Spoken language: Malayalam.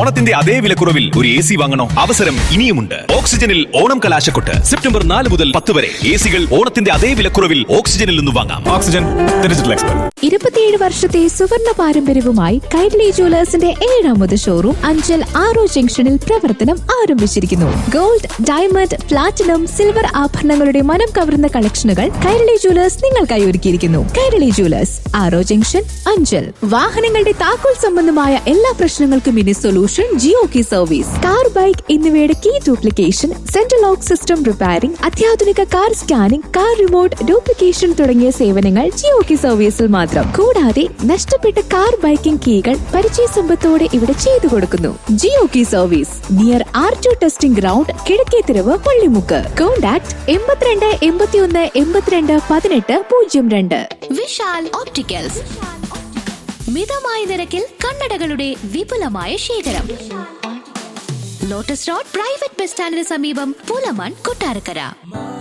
ഓണത്തിന്റെ അതേ വിലക്കുറവിൽ ഒരു എ സി വാങ്ങണോ അവസരം ഇനിയുമുണ്ട് ഓക്സിജനിൽ ഓണം കലാശക്കൊട്ട് സെപ്റ്റംബർ നാല് മുതൽ പത്ത് വരെ എ സികൾ ഓണത്തിന്റെ അതേ വിലക്കുറവിൽ ഓക്സിജനിൽ നിന്ന് വാങ്ങാം ഓക്സിജൻ ഡിജിറ്റൽ എക്സ്പെർട്ട് ഇരുപത്തിയേഴ് വർഷത്തെ സുവർണ പാരമ്പര്യവുമായി കൈരളി ജുവലേഴ്സിന്റെ ഏഴാമത് ഷോറൂം അഞ്ചൽ ആറോ ജംഗ്ഷനിൽ പ്രവർത്തനം ആരംഭിച്ചിരിക്കുന്നു ഗോൾഡ് ഡയമണ്ട് പ്ലാറ്റിനം സിൽവർ ആഭരണങ്ങളുടെ മനം കവർന്ന കളക്ഷനുകൾ കൈരളി ജുവലേഴ്സ് നിങ്ങൾക്കായി ഒരുക്കിയിരിക്കുന്നു കൈരളി ജുവലേഴ്സ് ആറോ ജംഗ്ഷൻ അഞ്ചൽ വാഹനങ്ങളുടെ താക്കോൽ സംബന്ധമായ എല്ലാ പ്രശ്നങ്ങൾക്കും ഇനി solution Jio key service car bike എന്നിവയുടെ key duplication central lock system repairing അത്യാധുനിക car scanning car remote duplication തുടങ്ങിയ സേവനങ്ങൾ ജിയോ കി സർവീസിൽ മാത്രം കൂടാതെ നഷ്ടപ്പെട്ട കാർ ബൈക്കിംഗ് കീകൾ പരിചയ സമ്പത്തോടെ ഇവിടെ ചെയ്തു കൊടുക്കുന്നു Jio key service near R to testing ground Kizhakkethirav Pallimukku contact എൺപത്തിരണ്ട് എൺപത്തിയൊന്ന് എൺപത്തിരണ്ട് പതിനെട്ട് പൂജ്യം രണ്ട് വിശാൽ ഓപ്റ്റിക്കൽസ് മിതമായ നിരക്കിൽ കണ്ണടകളുടെ വിപുലമായ ശേഖരം ലോട്ടസ് റോഡ് പ്രൈവറ്റ് ബസ് സ്റ്റാൻഡിന് സമീപം പുലമൺ കൊട്ടാരക്കര